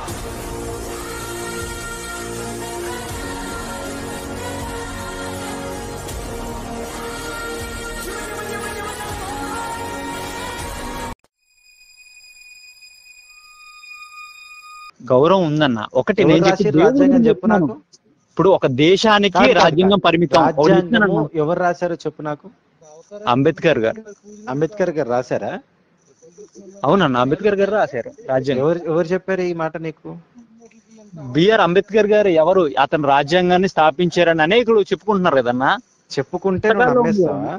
గౌరవం ఉందన్న ఒకటి ఎవరు నేను చెప్పి రాసిర్రు రాజ్యాంగం చెప్పు నాకు ఇప్పుడు ఒక దేశానికి కాదు, కాదు, రాజ్యాంగం పరిమితం ఒకటి రాజ్యాంగము ఇస్తానన్న. ఎవరు రాశారో చెప్పు నాకు అంబేద్కర్ గారు అంబేద్కర్ గారు రాశారా అవునన్న అంబేద్కర్ గారు రాశారు రాజ్యాంగం ఎవరు ఎవరు చెప్పారు ఈ మాట నీకు బిఆర్ అంబేద్కర్ గారు ఎవరు అతను రాజ్యాంగాన్ని స్థాపించారని అనేకులు చెప్పుకుంటున్నారు కదన్నా చెప్పుకుంటే నువ్వు పుస్తకాల్లో ఉంది. నమ్మేస్తావా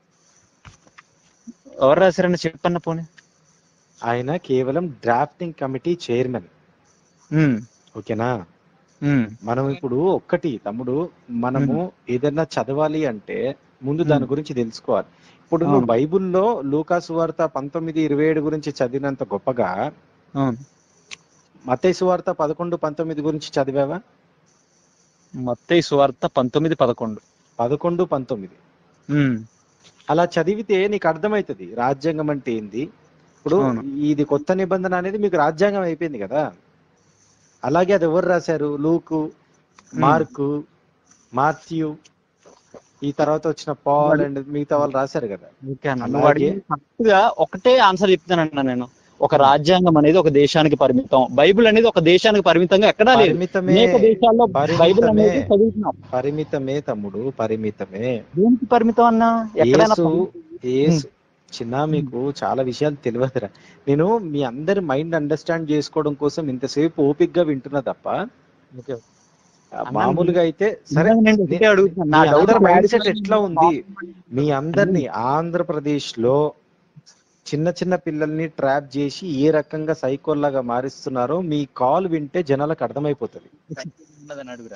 ఎవరు రాశారని చెప్పన్న పోనీ ఆయన కేవలం డ్రాఫ్టింగ్ కమిటీ చైర్మన్ ఉమ్, ఓకేనా ఉమ్, మనం ఇప్పుడు ఒక్కటి తమ్ముడు మనము ఏదైనా చదవాలి అంటే ముందు దాని గురించి తెలుసుకోవాలి ఇప్పుడు నువ్వు అవును. బైబిల్లో లూకాసు వార్త పంతొమ్మిది ఇరవై ఏడు గురించి చదివినంత గొప్పగా అవును మతేసు వార్త పదకొండు పంతొమ్మిది గురించి చదివావా మత్తయి సువార్త పంతొమ్మిది పదకొండు పదకొండు పంతొమ్మిది ఉమ్, అలా చదివితే నీకు అర్థమవుతుంది రాజ్యాంగం అంటే ఏంది ఇప్పుడు అవును. ఇది కొత్త నిబంధన అనేది మీకు రాజ్యాంగం అయిపోయింది కదా అలాగే అది ఎవరు రాశారు లూకు మార్కు మాథ్యూ ఈ తర్వాత వచ్చిన పాల్ అండ్ మిగతా వాళ్ళు రాశారు కదా ఓకే అన్న. అలాగే- నువ్వు అడిగిన కరెక్ట్ గా ఒకటే ఆన్సర్ చెప్తానన్నా నేను ఒక రాజ్యాంగం అనేది ఒక దేశానికి పరిమితం బైబిల్ అనేది ఒక దేశానికి పరిమితంగా ఎక్కడా లేదు పరిమితమే అనేక దేశాల్లో పరిమితమే. బైబిల్ అనేది చదువుతున్నాం పరిమితమే తమ్ముడు పరిమితమే దేనికి పరిమితం అన్నా ఎక్కడైనా యేసు పరిమితం? యేసు చిన్న మీకు చాలా విషయాలు తెలియదురా నేను మీ అందరి మైండ్ అండర్స్టాండ్ చేసుకోవడం కోసం ఇంతసేపు ఓపిక్ గా వింటున్నా తప్ప ఓకే. ఆ, మామూలుగా అయితే సరే నిజంగా నేను ఒకటే అడుగుతున్నా. నా మీ డౌట్ అందరి మైండ్ సెట్ clarify ఎట్లా ఉంది మీ అందరిని ఆంధ్రప్రదేశ్ లో చిన్న చిన్న పిల్లల్ని ట్రాప్ చేసి ఏ రకంగా సైకోల్లాగా మారిస్తున్నారో మీ కాల్ వింటే జనాలకు అర్థమైపోతుంది ఉన్నదని అడుగురా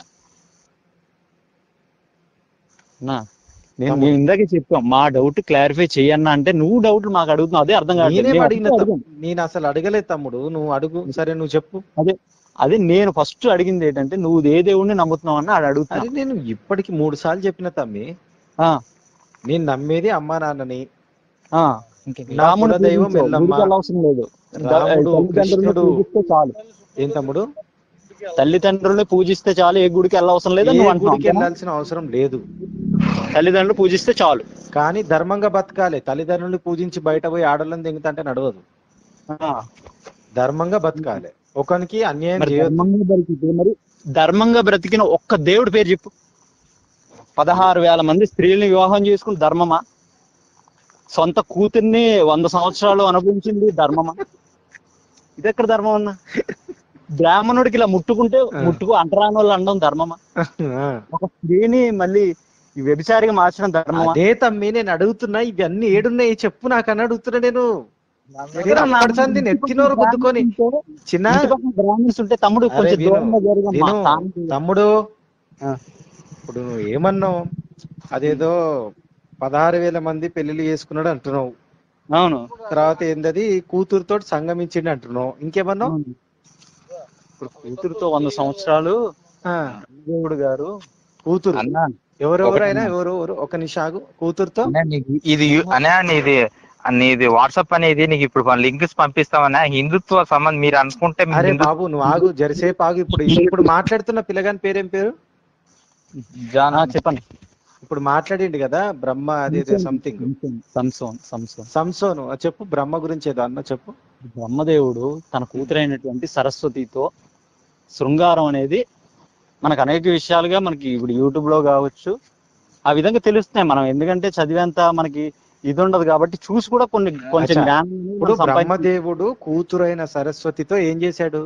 నా నేను మేము ఇందాకే చెప్పాం మా డౌట్ క్లారిఫై చెయ్యన్నా అంటే నువ్వు డౌట్ మాకు అడుగుతున్నావు అదే అర్థం కాదు నేనేం అడిగిన తమ్ము- నేను అసలు అడగలేదు తమ్ముడు నువ్వు అడుగు సరే నువ్వు చెప్పు అదే నేను ఫస్ట్ అడిగింది ఏంటంటే నువ్వు ఏ దేవుడిని నమ్ముతున్నావు అన్న అది అడుగుతున్నా అరే నేను ఇప్పటికి మూడు సార్లు చెప్పిన తమ్మి ఆ, నేను నమ్మేది అమ్మా నాన్నని ఆ. నా రాముని కులదైవం పూజించు, ఎల్లమ్మ. గుడికి వెళ్ళవసరం లేదు రాముడు, తల్లిదండ్రులను కృష్ణుడు. పూజిస్తే చాలు ఏం తమ్ముడు తల్లిదండ్రుల్ని పూజిస్తే చాలు ఏ గుడికి వెళ్ళవసరం లేదు ఏ నువ్వు గుడికి అంటున్నావు వెళ్ళాల్సిన అవసరం లేదు తల్లిదండ్రులు పూజిస్తే చాలు కానీ ధర్మంగా బతకాలి తల్లిదండ్రులు పూజించి బయట పోయి ఆడలను దిగుతుంటే నడవదు ఆ. ధర్మంగా బతకాలి ఒకనికి అన్యాయం మరి చేయొద్దు ధర్మంగా బ్రతికితే మరి ధర్మంగా బ్రతికిన ఒక్క దేవుడి పేరు చెప్పు పదహారు వేల మంది స్త్రీల్ని వివాహం చేసుకుని ధర్మమా సొంత కూతుర్ని వంద సంవత్సరాలు అనుభవించింది ధర్మమా ఇది ఎక్కడ ధర్మం అన్న బ్రాహ్మణుడికి ఇలా ముట్టుకుంటే ముట్టుకు అంటరాని వాళ్ళు అనడం ధర్మమా ఆ. ఒక స్త్రీని మళ్ళీ ఈ వ్యభిచారిగా మార్చడం ధర్మమా అదే తమ్మి నేను అడుగుతున్నా ఇవన్నీ ఏడున్నాయి చెప్పు నాకు అని అడుగుతున్నా నేను మీరు అప్పటి సంది నెత్తినోరు గుద్దుకొని చిన్న బ్రాహ్మణ్స్ ఉంటే తమ్ముడు అరే కొంచెం విను, దూరంగా జరగమ్మా. విను, తాను- తమ్ముడు ఆ. ఇప్పుడు నువ్వు ఏమన్నావు అదేదో పదహారు వేల మంది పెళ్లిళ్ళు చేసుకున్నాడు అంటున్నావు అవును తర్వాత ఏందది కూతురుతో సంగమించిండు అంటున్నావు ఇంకేమన్నావు ఇప్పుడు కూతురుతో వంద సంవత్సరాలు ఆ, దేవుడు గారు కూతురు అన్నా ఎవరెవరైనా ఎవరు ఎవరు ఒక నిషాగు కూతురుతో అన్నా నీకు ఇది అనే నీది నీది వాట్సాప్ అనేది నీకు ఇప్పుడు లింక్స్ పంపిస్తామన్నా హిందుత్వ సంబంధం మీరు అనుకుంటే మీ అరే హిందు- బాబు నువ్వు ఆగు జరిసేపు ఆగు ఇప్పుడు ఇప్పుడు మాట్లాడుతున్న పిల్లగాని పేరేం పేరు ఆ, చెప్పండి ఇప్పుడు మాట్లాడిండు కదా బ్రహ్మ అదేదో సంథింగ్ సంసోన్ సంసోన్ సంసోను ఆ చెప్పు బ్రహ్మ గురించి ఏదో అన్న చెప్పు బ్రహ్మదేవుడు తన కూతురైనటువంటి సరస్వతితో శృంగారం అనేది మనకు అనేక విషయాలుగా మనకి ఇప్పుడు యూట్యూబ్ లో కావచ్చు ఆ విధంగా తెలుస్తున్నాయి మనం ఎందుకంటే చదివేంత మనకి ఇది ఉండదు కాబట్టి చూసి కూడా కొన్ని కొంచెం అచ్చా. జ్ఞానం ఇప్పుడు మనం సంపాదించ- బ్రహ్మదేవుడు కూతురైన సరస్వతితో ఏం చేశాడు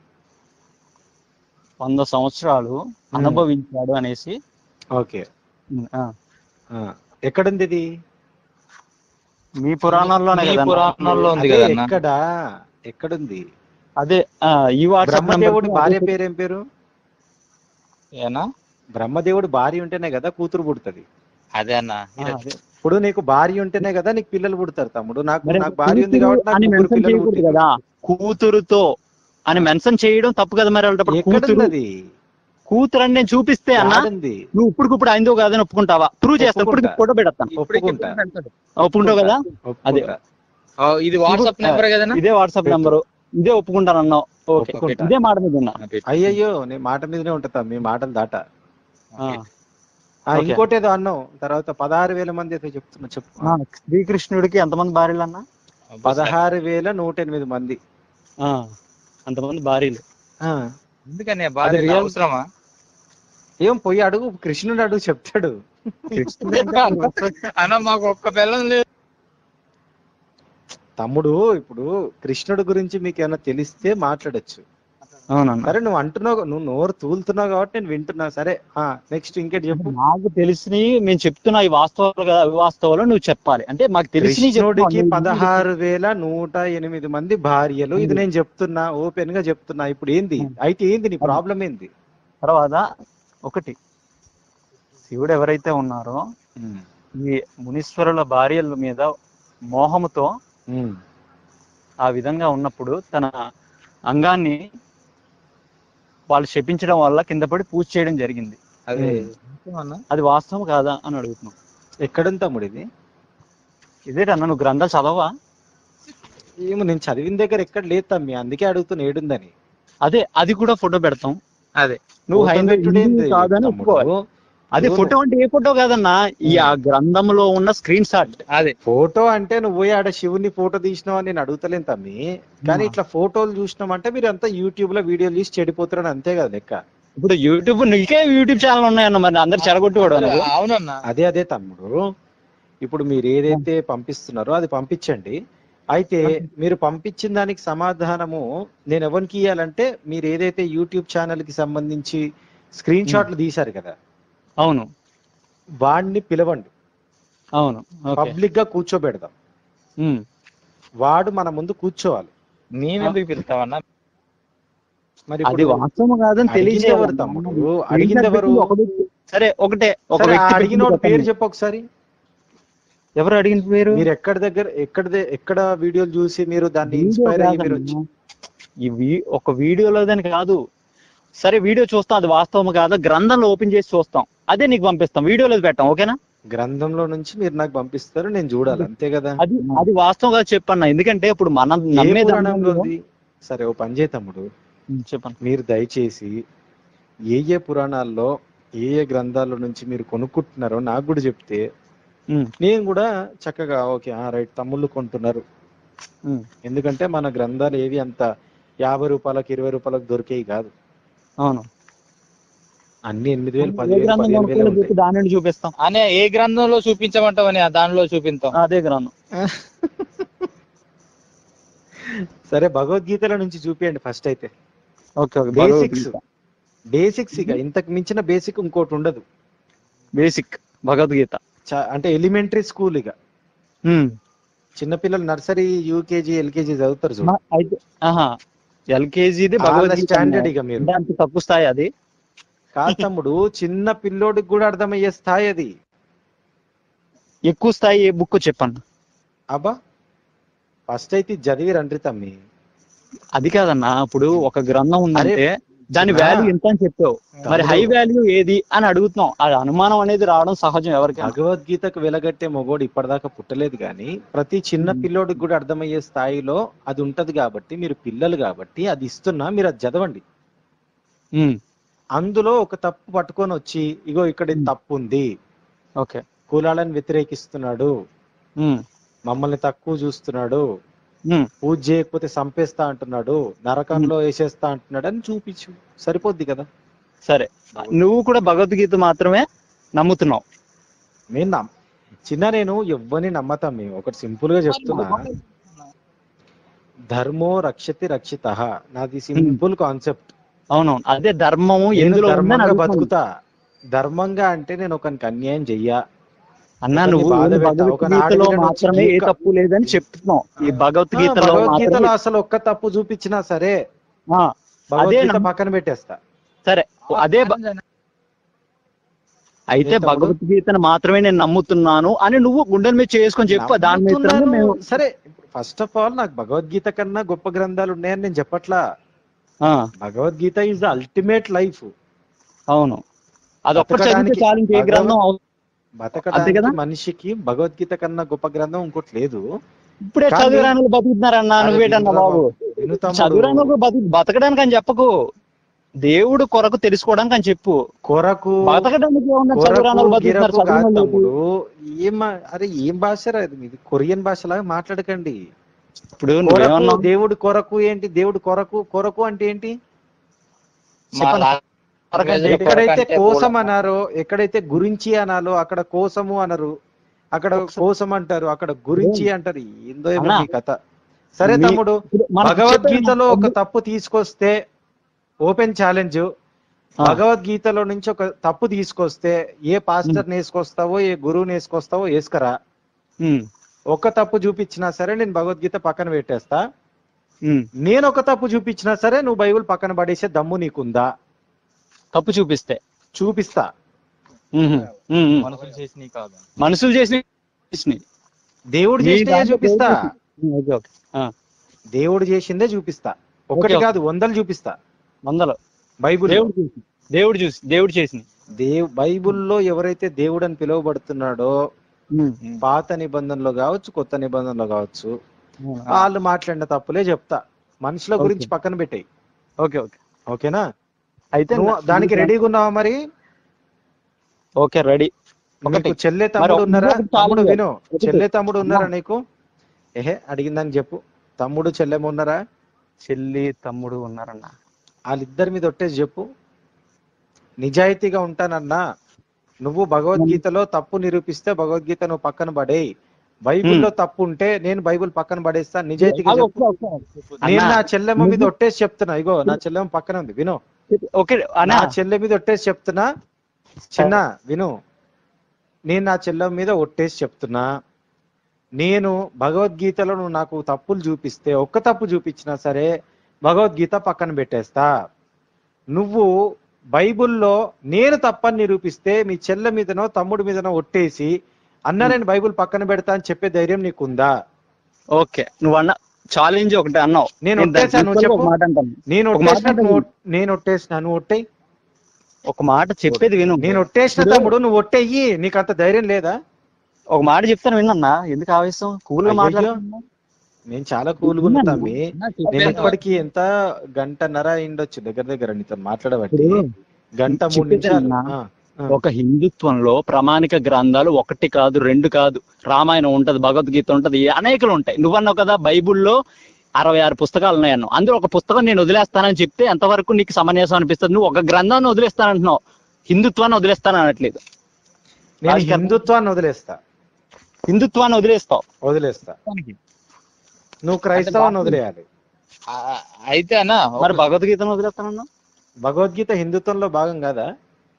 వంద సంవత్సరాలు అనుభవించాడు అనేసి ఓకే ఆ, ఆ, ఎక్కడుంది ఇది మీ పురాణాల్లోనే మీ కదా పురాణంలో ఉంది అదే కదన్నా ఎక్కడ ఎక్కడుంది అదే ఆ, ఈ వాట్సాప్ బ్రహ్మదేవుడి నంబర్కి భార్య అదే- పేరేం పేరు ఏనా బ్రహ్మదేవుడు భార్య ఉంటేనే కదా కూతురు పుడుతుంది అదే అన్నా ఆ, అదే. ఇప్పుడు నీకు భార్య ఉంటేనే కదా నీకు పిల్లలు పుడతారు తమ్ముడు నాకు మరి నాకు భార్య ఉంది కూతురు కాబట్టి నాకు అని ముగ్గురు మెన్షన్ పిల్లలు చేయకూడదు పుట్టారు కదా కూతురుతో అని మెన్షన్ చేయడం తప్పు కదా మరి వాళ్ళటప్పుడు కూతురు ఎక్కడుంది అది కూతురు అని నేను చూపిస్తే అన్న యాడుంది? నువ్వు ఇప్పుడు ఇప్పుడు అయిందో కాదని ఒప్పుకుంటావా ప్రూవ్ చేస్తా ఇప్పుడు ఒప్పుకుంటా. ఫోటో పెడతాను ఒప్పుకుంటా ఒప్పుకుంటావు కదా ఒప్పుకుంటా. ఇది వాట్సాప్ నెంబర్ కదన్నా ఇదే వాట్సాప్ నెంబర్ ఇదే ఒప్పుకుంటాను అన్నావు ఓకే ఒప్పుకుంటా. ఇదే మాట మీద ఉన్నా అయ్యయ్యో నేను మాట మీదనే ఉంటుందా మీ మాటలు దాట ఆ. ఆ, ఓకే. ఇంకోటి ఏదో అన్నావు తర్వాత పదహారు వేల మంది అయితే చెప్తున్నా చెప్పు ఆ, శ్రీకృష్ణుడికి ఎంతమంది భార్యలు అన్నా పదహారు వేల నూట ఎనిమిది మంది ఆ, అంతమంది భార్యలు ఆ, ఎందుకని అది బాగా real- అవసరమా ఏం పోయి అడుగు కృష్ణుడు అడుగు చెప్తాడు అన్న మాకు ఒక్క పిల్లం లేదు తమ్ముడు ఇప్పుడు కృష్ణుడు గురించి మీకు ఏమైనా తెలిస్తే మాట్లాడొచ్చు అవునన్నా సరే నువ్వు అంటున్నావు నువ్వు నోరు తూలుతున్నావు కాబట్టి నేను వింటున్నా సరే ఆ నెక్స్ట్ ఇంకేటి చెప్పు నాకు తెలిసి మేము చెప్తున్నా ఈ వాస్తవాలు కదా అవివాస్తవాలు నువ్వు చెప్పాలి అంటే మాకు తెలిసి కృష్ణుడికి పదహారు వేల నూట ఎనిమిది మంది భార్యలు ఇది నేను చెప్తున్నా ఓపెన్ గా చెప్తున్నా ఇప్పుడు ఏంది అయితే ఏంది నీ ప్రాబ్లం ఏంది తర్వాత ఒకటి శివుడు ఎవరైతే ఉన్నారో ఈ మునీశ్వరుల భార్యల మీద మోహముతో ఉమ్. ఆ విధంగా ఉన్నప్పుడు తన అంగాన్ని వాళ్ళు శపించడం వల్ల కింద పడి పూజ చేయడం జరిగింది అదే ఉమ్. అన్న అది వాస్తవం కాదా అని అడుగుతున్నాం ఎక్కడుంది తమ్ముడు ఇది ఇదేటన్నా నువ్వు గ్రంథాలు చదవా ఏమో నేను చదివిన దగ్గర ఎక్కడ లేదు తమ్మి అందుకే అడుగుతున్నా ఏడుందని అదే అది కూడా ఫోటో పెడతాం అదే నువ్వు ఫోటో హైందవ పెట్టుడు ఏంది హిందువు కాదని తమ్ముడు? ఒప్పుకోవాలి అది నువ్వు- ఫోటో అంటే ఏ ఫోటో కాదన్నా ఈ ఆ గ్రంథంలో ఉన్న స్క్రీన్ షాట్ అదే ఫోటో అంటే నువ్వు పోయి ఆడ శివుని ఫోటో తీసినావు అని నేను అడుగుతలేను తమ్మి కానీ ఆ. ఇట్లా ఫోటోలు చూసినామంటే మీరు అంతా యూట్యూబ్ లో వీడియోలు తీసి చెడిపోతారని అంతే కదా లెక్క ఇప్పుడు యూట్యూబ్ నీకే యూట్యూబ్ ఛానల్ ఉన్నాయన్న మరి అందరు చెడగొట్టుకోవడం నువ్వు అవునన్న అదే అదే తమ్ముడు ఇప్పుడు మీరు ఏదైతే పంపిస్తున్నారో అది పంపించండి అయితే మీరు పంపించిన దానికి సమాధానము నేను ఎవరికి ఇవ్వాలంటే మీరు ఏదైతే యూట్యూబ్ ఛానల్ కి సంబంధించి స్క్రీన్ షాట్లు తీశారు కదా అవును వాడిని పిలవండి అవును ఓకే పబ్లిక్ గా కూర్చోబెడదాం ఉమ్. వాడు మన ముందు కూర్చోవాలి మేమెందుకు పిలుస్తామన్నా మరి అది ఇప్పుడు వాస్తవం కాదని అడిగింది తెలియజేయాలి ఎవరు తమ్ముడు అడిగింది ఎవరు ఒక వ్యక్తి- సరే ఒకటే ఒక సరే, ఆ వ్యక్తి అడిగిన వాడి పెట్టింది పేరు చెప్పండి. చెప్పు ఒకసారి ఎవరు అడిగిన పేరు మీరు ఎక్కడ దగ్గర ఎక్కడ ఎక్కడ వీడియోలు చూసి మీరు దాన్ని వీడియో ఇన్స్పైర్ అయ్యి మీరు కాదన్నా. వచ్చి ఈ వీ- ఒక వీడియోలో దాని కాదు సరే వీడియో చూస్తాం అది వాస్తవం కాదా గ్రంథంలో ఓపెన్ చేసి చూస్తాం అదే నీకు పంపిస్తాం వీడియోలో పెట్టాం ఓకేనా గ్రంథంలో నుంచి మీరు నాకు పంపిస్తారు నేను చూడాలి అంతే కదా అది అది వాస్తవం కాదు చెప్పన్న ఎందుకంటే ఇప్పుడు మనం ఏ నమ్మే పురాణంలో దాంట్లో- ఉంది సరే ఓ పని చేయి తమ్ముడు ఉమ్, చెప్పండి మీరు దయచేసి ఏ ఏ పురాణాల్లో ఏ ఏ గ్రంథాల నుంచి మీరు కొనుక్కుంటున్నారో నాకు కూడా చెప్తే ఉమ్, నేను కూడా చక్కగా ఓకే రైట్ తమ్ముళ్ళు కొంటున్నారు ఉమ్, ఎందుకంటే మన గ్రంథాలు ఏవి అంత యాభై రూపాయలకు ఇరవై రూపాయలకు దొరికేవి కాదు అవును అన్ని ఎనిమిది వేలు ఏ పదివేలు గ్రంథం పదిహేను వేలు కొనుక్కోవాలో ఉంటాయి చెప్పి దాని నుండి చూపిస్తాం అనే ఏ గ్రంథంలో చూపించమంటావని దానిలో చూపిస్తాం అదే గ్రంథం సరే భగవద్గీతల నుంచి చూపియండి ఫస్ట్ అయితే ఓకే ఓకే బేసిక్స్ బేసిక్స్ ఇక ఇంతకు మించిన బేసిక్ ఇంకోటి ఉండదు బేసిక్ భగవద్గీత చ- అంటే ఎలిమెంటరీ స్కూల్ ఇక ఉమ్. చిన్నపిల్లలు నర్సరీ యూకేజీ ఎల్కేజీ చదువుతారు చూడు మా- అయితే ఆహా ఎల్కేజీది వాళ్ళ భగవద్గీత స్టాండర్డ్ ఇక మీరు అంటే అంత తక్కువ స్థాయి అది కాదు తమ్ముడు చిన్న పిల్లోడికి కూడా అర్థమయ్యే స్థాయి అది ఎక్కువ స్థాయి ఏ బుక్ చెప్పండి అబ్బా ఫస్ట్ అయితే ఇది చదివి రండి తమ్మి అది కాదన్నా ఇప్పుడు ఒక గ్రంథం ఉందంటే దాని చిన్న- వాల్యూ ఎంత అని చెప్పావు మరి తమ్ముడు. హై వాల్యూ ఏది అని అడుగుతున్నాం అది అనుమానం అనేది రావడం సహజం ఎవరికైనా భగవద్గీతకు వెలగట్టే మొగోడు ఇప్పటిదాకా పుట్టలేదు కానీ ప్రతి చిన్న మ్మ్. పిల్లోడికి కూడా అర్థమయ్యే స్థాయిలో అది ఉంటది కాబట్టి మీరు పిల్లలు కాబట్టి అది ఇస్తున్నా మీరు అది చదవండి ఉమ్, అందులో ఒక తప్పు పట్టుకొని వచ్చి ఇగో ఇక్కడ ఇది మ్మ్. తప్పు ఉంది ఓకే కులాలను వ్యతిరేకిస్తున్నాడు ఉమ్, మమ్మల్ని తక్కువ చూస్తున్నాడు ఉమ్, పూజ చేయకపోతే చంపేస్తా అంటున్నాడు నరకంలో వేసేస్తా అంటున్నాడు అని చూపించు సరిపోద్ది కదా సరే నువ్వు కూడా భగవద్గీత మాత్రమే నమ్ముతున్నావు నేను నమ్ చిన్న నేను ఎవ్వని నమ్మతాం మేము ఒకటి సింపుల్ గా చెప్తున్నా ధర్మో రక్షతి రక్షిత నాది సింపుల్ కాన్సెప్ట్ అవునవును అదే ధర్మము నేను ఎందులో ఉందని ధర్మంగా అడుగుతున్నాను. బతుకుతా ధర్మంగా అంటే నేను ఒకనికి అన్యాయం చెయ్యా అన్నా ఒకరిని నువ్వు బాధ పెట్టా, ఒక భగవద్గీతలో ఆడపిల్లని వచ్చి మాత్రమే ఏ గీక- తప్పు లేదని చెప్తున్నావు ఈ ఆ, భగవద్గీతలో భగవద్గీతలో మాత్రమే అసలు ఒక్క తప్పు చూపించినా సరే ఆ, భగవద్గీత నమ్మ- పక్కన పెట్టేస్తా సరే అదే బ- అయితే ఏ తమ్ముడు? భగవద్గీతను మాత్రమే నేను నమ్ముతున్నాను అని నువ్వు గుండెల మీద చేసుకొని చెప్పు దాని మీద నమ్ముతున్నాను. మేము సరే ఫస్ట్ ఆఫ్ ఆల్ నాకు భగవద్గీత కన్నా గొప్ప గ్రంథాలు ఉన్నాయని నేను చెప్పట్లా ఆ, Bhagavad Gita is the ultimate life అవును అది ఒక్కటి చదివితే బతకడానికి చాలు ఇంకే భగవద్- గ్రంథం అవసరం. అంతే బతకడానికి కదా? మనిషికి భగవద్గీత కన్నా గొప్ప గ్రంథం ఇంకోటి లేదు ఇప్పుడే కానీ- చదివిరాని బతుకుతున్నారన్నా అరే నువ్వేటన్నా వినరా బాబు బాబు. విను చదువురాను తమ్ముడు బతు- బతకడానికి అని చెప్పకు దేవుడు కొరకు తెలుసుకోవడానికి అని చెప్పు కొరకు బతకడానికి ఏమన్నా చదువురాను కొరకు బతుకుతున్నారు గిరకు కాదు చదువురాను తమ్ముడు ఏం మా- అరే ఏం భాషరా ఇది మీది కొరియన్ భాషలాగా మాట్లాడకండి ఇప్పుడు కొరకు నువ్వేమన్నావు దేవుడు కొరకు ఏంటి దేవుడు కొరకు కొరకు అంటే ఏంటి మా చెప్పండి. లా- కొరకు అంటే ఏంటి? ఎక్కడైతే అంటే కోసం కూడా- అన్నారో ఎక్కడైతే గురించి అనాలో అక్కడ కోసము అనరు అక్కడ కోసం అంటారు అక్కడ గురించి అంటారు ఏందో ఏమో అన్నా, మీ కథ సరే మీ- తమ్ముడు ఇప్పుడు మనం భగవద్గీతలో ఒక చెప్పేది తప్పు తీసుకొస్తే ఓపెన్ ఛాలెంజ్ ఆ. భగవద్గీతలో నుంచి ఒక తప్పు తీసుకొస్తే ఏ పాస్టర్ వేసుకొస్తావో ఏ గురువుని వేసుకొస్తావో వేసుకరా ఉమ్, ఒక తప్పు చూపించినా సరే నేను భగవద్గీత పక్కన పెట్టేస్తా ఉమ్. నేను ఒక తప్పు చూపించినా సరే నువ్వు బైబిల్ పక్కన పడేసే దమ్ము నీకుందా తప్పు చూపిస్తే చూపిస్తా ఉమ్, ఉమ్, ఉమ్. మనుషులు చేసినవి కాదు మనుషులు చేసిన చేసినవి. దేవుడు మీ చేసినే దాంట్లో చూపిస్తా దేవుడు చేసిన- ఓకే ఓకే ఆ, దేవుడు చేసిందే చూపిస్తా ఒకటి ఓకే. కాదు వందలు చూపిస్తా వందలు బైబుల్ దేవుడు చూసి దేవుడు చూసి దేవుడు చేసిన దేవ్ బైబుల్లో ఎవరైతే దేవుడు అని పిలువబడుతున్నాడో పాత నిబంధనలో కావచ్చు కొత్త నిబంధనలో కావచ్చు వాళ్ళు మాట్లాడిన తప్పులే చెప్తా మనుషుల ఓకే. గురించి పక్కన పెట్టాయి ఓకే ఓకే ఓకేనా అయితే నువ్వు నా- దానికి రెడీగా ఉన్నావా మరి ఓకే రెడీ నీకు ఒకటి. చెల్లె మరి తమ్ముడు ఉన్నారా ఇంకొకటి తమ్ముడు చాలు. విను ఒకటి. చెల్లె తమ్ముడు ఉన్నారా అమ్మా. నీకు ఏహే అడిగిందని చెప్పు తమ్ముడు చెల్లెమ్మ ఉన్నారా చెల్లి తమ్ముడు ఉన్నారన్న వాళ్ళిద్దరి మీద ఒట్టేసి చెప్పు నిజాయితీగా ఉంటానన్నా నువ్వు భగవద్గీతలో తప్పు నిరూపిస్తే భగవద్గీత నువ్వు పక్కన పడేయి బైబిల్లో తప్పు ఉంటే నేను బైబిల్ పక్కన పడేస్తా నిజాయితీగా ఆగు, చెప్పు ఒక్క- ఒక్క- నేను అన్నా, నా చెల్లెమ్మ మీద నువ్వు- ఒట్టేసి చెప్తున్నా ఇగో నా చెల్లెమ్మ పక్కన ఉంది విను ఓకే అన్నా నా చెల్లె మీద ఒట్టేసి చెప్తున్నా చిన్న విను నేను నా చెల్లెమ్మ మీద ఒట్టేసి చెప్తున్నా నేను భగవద్గీతలో నువ్వు నాకు తప్పులు చూపిస్తే ఒక్క తప్పు చూపించినా సరే భగవద్గీత పక్కన పెట్టేస్తా నువ్వు బైబిల్లో నేను తప్పని నిరూపిస్తే మీ చెల్లె మీదనో తమ్ముడి మీదనో ఒట్టేసి అన్న నేను బైబిల్ పక్కన పెడతా అని చెప్పే ధైర్యం నీకుందా ఓకే నువ్వు అన్న ఛాలెంజ్ ఒకటి అన్నావు నేను నేను దాని ఒట్టేసా, నువ్వు గురించి ఒక చెప్పు. మాట అంటాను నేను ఒక మాట ఒట్టేసినట్టు అంటే నువ్వు ఒట్- నేను ఒట్టేసిన నువ్వు ఒట్టేయి ఒక మాట చెప్పేది విను నేను ఒట్టేసిన ఇప్పుడు- తమ్ముడు నువ్వు ఒట్టేయి నీకు అంత ధైర్యం లేదా ఒక మాట చెప్తాను విన్నన్నా ఎందుకు ఆవేశం కూల్ గా అయ్యయ్యో. మాట్లాడుతున్నా నేను చాలా కూల్గా ఉన్నా తమ్మి అన్నా, నేను చెప్పేది ఇప్పటికి ఎంత గంటన్నర అయిండొచ్చు దగ్గర దగ్గర నీతో మాట్లాడబట్టి ఇప్పుడు గంట మూడు చెప్పేది నిమిషాలు అన్నా. ఆ, ఆ. ఒక హిందుత్వంలో ప్రామాణిక గ్రంథాలు ఒకటి కాదు రెండు కాదు రామాయణం ఉంటది భగవద్గీత ఉంటది అనేకలు ఉంటాయి నువ్వన్నావు కదా బైబుల్లో అరవై ఆరు పుస్తకాలు ఉన్నాయన్ను అందులో ఒక పుస్తకం నేను వదిలేస్తానని చెప్తే ఎంతవరకు నీకు సమన్యాసం అనిపిస్తుంది నువ్వు ఒక గ్రంథాన్ని వదిలేస్తానంటున్నావు హిందుత్వాన్ని వదిలేస్తాను అనట్లేదు నేను రాజకీయ- హిందుత్వాన్ని వదిలేస్తా హిందుత్వాన్ని వదిలేస్తావు వదిలేస్తా నువ్వు క్రైస్తవాన్ని వదిలేయాలి ఆ, అయితే అన్న మరి భగవద్గీతను వదిలేస్తానన్నావు భగవద్గీత హిందుత్వంలో భాగం కాదా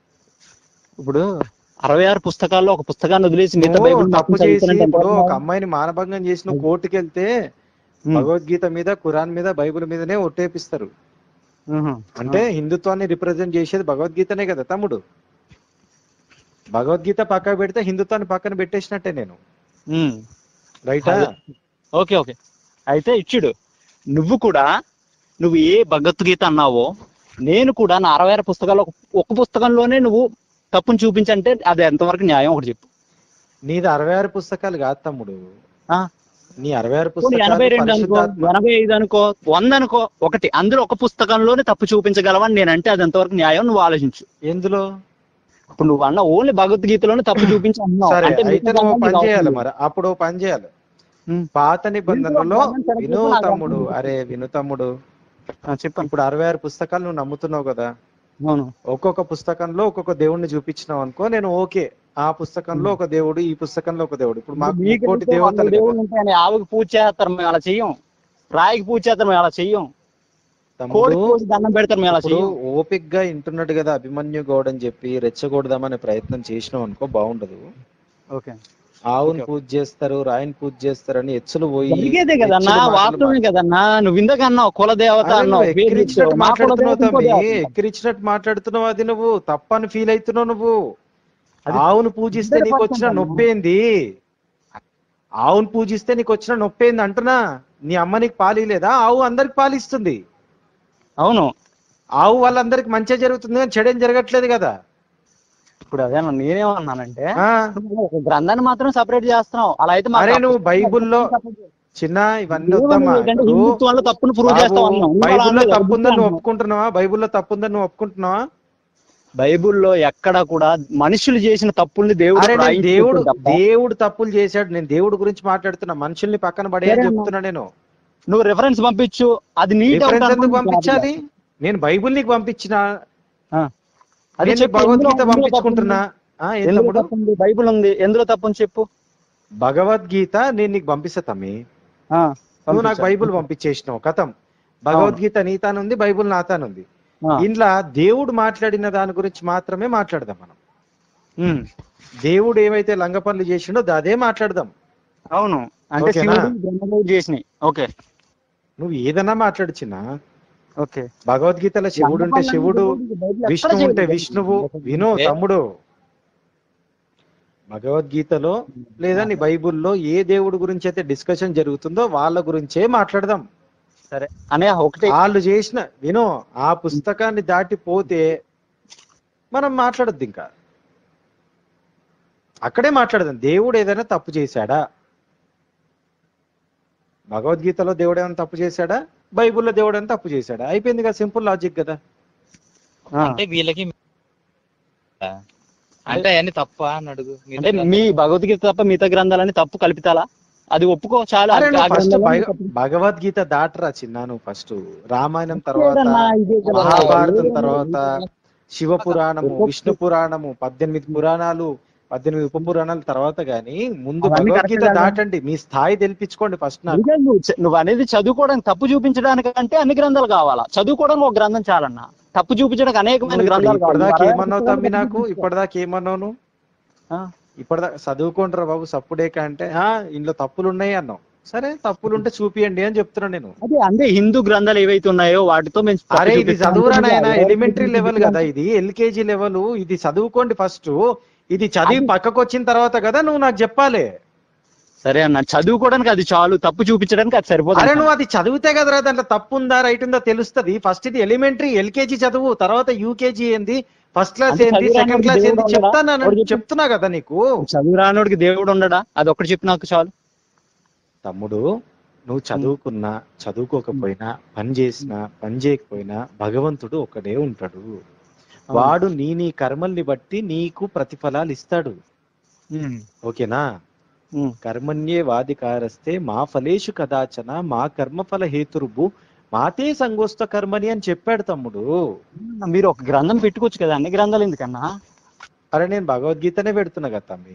ఇప్పుడు అరవై ఆరు పుస్తకాల్లో ఒక పుస్తకాన్ని వదిలేసి మిగతా నువ్వు బైబిల్ తప్పు మొత్తం చేసి చదువుతానంటే ఇప్పుడు ఎంతవరకు ఒక అమ్మాయిని మానభంగం చేసి నువ్వు కోర్టుకి వెళ్తే ఉమ్. భగవద్గీత మీద ఖురాన్ మీద బైబిల్ మీదనే ఒట్టేపిస్తారు ఉహు. అంటే హిందుత్వాన్ని రిప్రజెంట్ చేసేది భగవద్గీతనే కదా తమ్ముడు భగవద్గీత పక్కన పెడితే హిందుత్వాన్ని పక్కన పెట్టేసినట్టే నేను ఉమ్. రైటా అదే. ఓకే ఓకే అయితే ఇచ్చుడు నువ్వు కూడా నువ్వు ఏ భగవద్గీత అన్నావో నేను కూడా నా అరవై ఆరు పుస్తకాలు ఒక ఒక పుస్తకంలోనే నువ్వు తప్పును చూపించంటే అది ఎంతవరకు న్యాయం ఒకటి చెప్పు నీది అరవై ఆరు పుస్తకాలు కాదు తమ్ముడు ఆ? నీ అరవై ఆరు పోనీ పుస్తకాలు ఎనభై రెండు అనుకో పరిశుద్ధాత్మ- ఎనభై ఐదు అనుకో వంద అనుకో ఒకటి అందులో ఒక పుస్తకంలోనే తప్పు చూపించగలవని నేనంటే అది ఎంతవరకు న్యాయం నువ్వు ఆలోచించు ఎందులో ఇప్పుడు నువ్వు అన్న ఓన్లీ భగవద్గీతలోనే తప్పు చూపించి అన్నావు సరే అంటే అయితే మిగతా నువ్వు దాంట్లో పని నీకు చేయాలి అవసరం మరి అప్పుడు ఓ పని చేయాలి ఉమ్. పాత నిబంధనలో విను, విను, విను నాకు తమ్ముడు అర్థం అరే విను తమ్ముడు ఆ, చెప్పండి ఇప్పుడు అరవై ఆరు పుస్తకాలు నువ్వు నమ్ముతున్నావు కదా అవును ఒక్కొక్క పుస్తకంలో ఒక్కొక్క దేవుడిని చూపించినావు అనుకో నేను ఓకే ఆ పుస్తకంలో ఒక దేవుడు ఈ పుస్తకంలో ఒక దేవుడు ఇప్పుడు మాకు మీకు కోటి ఎంతో వందల దేవతలు దేవుళ్ళు కదా. ఉంటాయని ఆవుకి పూజ చేస్తారు మేము అలా చెయ్యం రాయికి పూజ చేస్తారు మేము అలా చెయ్యం కోడి తమ్ముడు కోసి దండం పెడతారు మేము అలా ఇప్పుడు చెయ్యం ఓపిక్ గా వింటున్నాడు కదా అభిమన్యు గౌడ్ అని చెప్పి రెచ్చగొడదామనే ప్రయత్నం చేసినావు అనుకో బాగుండదు ఓకే ఆవుని ఓకే. పూజ చేస్తారు రాయిని పూజ చేస్తారు అని ఎచ్చులు పోయి జరిగేదే కదన్నా ఎచ్చులు మాటలు వాస్తవమే కదన్నా నువ్వు ఇందాక అన్నావు కుల దేవత అరే అన్నావు నువ్వు పేరు ఎక్కిరించినట్టు ఇచ్చావు. మా కుల మాట్లాడుతున్నావు దేవత ఇంకో తమ్మి దేవత. ఎక్కిరించినట్టు మాట్లాడుతున్నావు అది నువ్వు తప్పని ఫీల్ అవుతున్నావు నువ్వు అది ఆవును పూజిస్తే ఇద్దరు నీకు వచ్చిన పడుతుంటారు. నొప్పేంది ఆవును పూజిస్తే నీకు వచ్చిన నొప్పేంది అంటున్నా నీ అమ్మ నీకు పాలిలేదా ఆవు అందరికి పాలిస్తుంది అవును ఆవు వాళ్ళందరికి మంచిగా జరుగుతుంది కానీ చెడేం జరగట్లేదు కదా ఇప్పుడు అదే అన్న నేనేమన్నానంటే ఆ నువ్వు ఒక గ్రంథాన్ని మాత్రం సపరేట్ చేస్తున్నావు అలా అయితే మాకు అరే ఆ నువ్వు పుస్తకాన్ని బైబిల్లో separate చేయి. చిన్న ఇవన్నీ దేవుడు వద్దమ్మా ఏంటంటే ఇప్పుడు హిందుత్వంలో తప్పును ప్రూవ్ బాబు, చేస్తాం అన్నాం. ఇంకో బైబిల్లో దాంట్లో తప్పుందని నువ్వు అన్నాం. ఒప్పుకుంటున్నావా బైబిల్లో తప్పుందని నువ్వు ఒప్పుకుంటున్నావా బైబిల్లో ఎక్కడ కూడా మనుషులు చేసిన తప్పుల్ని దేవుడు అరే నేను రాయించేసాడు దేవుడు తప్ప. దేవుడు తప్పులు చేశాడు నేను దేవుడు గురించి మాట్లాడుతున్నా మనుషుల్ని పక్కన పడే సరే అమ్మా. చెప్తున్నా నేను నువ్వు రిఫరెన్స్ పంపించు అది నీ డౌట్ రిఫరెన్స్ ఎందుకు అనుకుంటున్నా. పంపించాలి నేను బైబిల్ నీకు పంపించిన ఆ. అది నేను చెప్పు, భగవద్గీత ఎందులో- ఎందులో పంపించుకుంటున్నా ఆ, ఏం ఎందులో తమ్ముడు తప్పుంది? బైబిల్ ఉంది ఎందులో తప్పని చెప్పు భగవద్గీత నేను నీకు పంపిస్తా తమ్మి ఆ, నువ్వు నాకు పంపించు. బైబిల్ పంపించేసినావు కథం భగవద్గీత నీతానుంది బైబిల్ నాతానుంది ఆ, ఇంట్లో దేవుడు మాట్లాడిన దాని గురించి మాత్రమే మాట్లాడదాం మనం ఉమ్, దేవుడు ఏమైతే లంగ పనులు చేసిండో అదే మాట్లాడదాం అవును అంటే ఓకేనా? శివుడు బ్రహ్మదేవుడు చేసినాయి ఓకే నువ్వు ఏదన్నా మాట్లాడుచిన్నా ఓకే భగవద్గీతలో శివుడు ఉంటే శివుడు విష్ణువు ఉంటే విష్ణువు విను ఏ? తమ్ముడు భగవద్గీతలో లేదా నీ బైబిల్లో ఏ దేవుడి గురించి అయితే డిస్కషన్ జరుగుతుందో వాళ్ళ గురించే మాట్లాడదాం సరే అనే ఒకటి వాళ్ళు చేసిన విను ఆ పుస్తకాన్ని దాటిపోతే మనం మాట్లాడద్దు ఇంకా అక్కడే మాట్లాడదాం దేవుడు ఏదైనా తప్పు చేశాడా భగవద్గీతలో దేవుడు ఏమైనా తప్పు చేశాడా బైబిల్లో దేవుడు ఏమైనా తప్పు చేశాడా అయిపోయింది కదా సింపుల్ లాజిక్ కదా ఆ, అంటే వీళ్ళకి అంటే అవన్నీ తప్ప అని అడుగు అంటే మీ భగవద్గీత తప్ప మిగతా గ్రంథాలని తప్పు కల్పితాలా అది ఒప్పుకో చాలా అరే ఆ నువ్వు ఫస్ట్ గ్రంథాలని భగ- తప్పు- భగవద్గీత దాటరా చిన్న నువ్వు ఫస్ట్ రామాయణం తర్వాత లేదన్నా, ఇదే కదా. మహాభారతం తర్వాత శివ పురాణము విష్ణు పురాణము పద్దెనిమిది పురాణాలు పద్దెనిమిది ఉప పురాణాల తర్వాత గాని ముందు అవన్నీ భగవద్గీత కరెక్టే కదా? దాటండి మీ స్థాయి తెలిపించుకోండి ఫస్ట్ నాకు నిజం నువ్వు చ- నువ్వు అనేది చదువుకోవడానికి తప్పు చూపించడానికి అంటే అన్ని గ్రంథాలు కావాలా చదువుకోవడానికి ఒక గ్రంథం చాలన్నా తప్పు చూపించడానికి అనేకమైన నువ్వు ఇప్పుడు గ్రంథాలు ఇప్పటిదాకా కావాలి. ఏమన్నావు తమ్మి నాకు ఇప్పటిదాకా ఏమన్నావు నువ్వు ఆ, ఇప్పటిదాకా చదువుకుంటారా బాబు సప్పుడే అంటే ఆ ఇంట్లో తప్పులు ఉన్నాయి అన్నావు సరే తప్పులు ఉంటే చూపియండి అని చెప్తున్నా నేను అదే అంటే హిందూ గ్రంథాలు ఏవైతే ఉన్నాయో వాటితో మేము తప్పు అరే ఇది చూపిస్తాం. చదువురా నాయన అంటే ఎలిమెంటరీ లెవెల్ కదా ఇది ఎల్కేజీ లెవెల్ ఇది చదువుకోండి ఫస్ట్ ఇది చదివి పక్కకు వచ్చిన తర్వాత కదా నువ్వు నాకు చెప్పాలి సరే అన్న చదువుకోవడానికి అది చాలు తప్పు చూపించడానికి అది సరిపోతుంది అరే నువ్వు అది చదివితే కదరా దాంట్లో తప్పు ఉందా రైట్ ఉందా తెలుస్తుంది ఫస్ట్ ఇది ఎలిమెంటరీ ఎల్కేజీ చదువు తర్వాత యూకేజీ ఏంది ఫస్ట్ క్లాస్ అంటే ఏంది చదివిరాని సెకండ్ క్లాస్ దేవుడు ఏంది ఉండడా? చెప్తాను ఎవరు చెప్పు? చెప్తున్నా కదా నీకు చదువు రానోడికి దేవుడు ఉండడా అది ఒకటి చెప్పు నాకు చాలు తమ్ముడు నువ్వు చదువుకున్నా చదువుకోకపోయినా పని చేసినా పని చేయకపోయినా భగవంతుడు ఒకడే ఉంటాడు వాడు నీ నీ కర్మల్ని బట్టి నీకు ప్రతిఫలాలు ఇస్తాడు ఉమ్, ఓకేనా ఉమ్. కర్మణ్యే వాదికారస్తే మా ఫలేషు కదాచన మా కర్మఫల హేతురుబు మాతే సంగోస్త కర్మని అని చెప్పాడు తమ్ముడు మీరు ఒక గ్రంథం పెట్టుకోవచ్చు కదా అన్ని గ్రంథాలు ఎందుకన్నా అరే నేను భగవద్గీతనే పెడుతున్నా కదా తమ్మి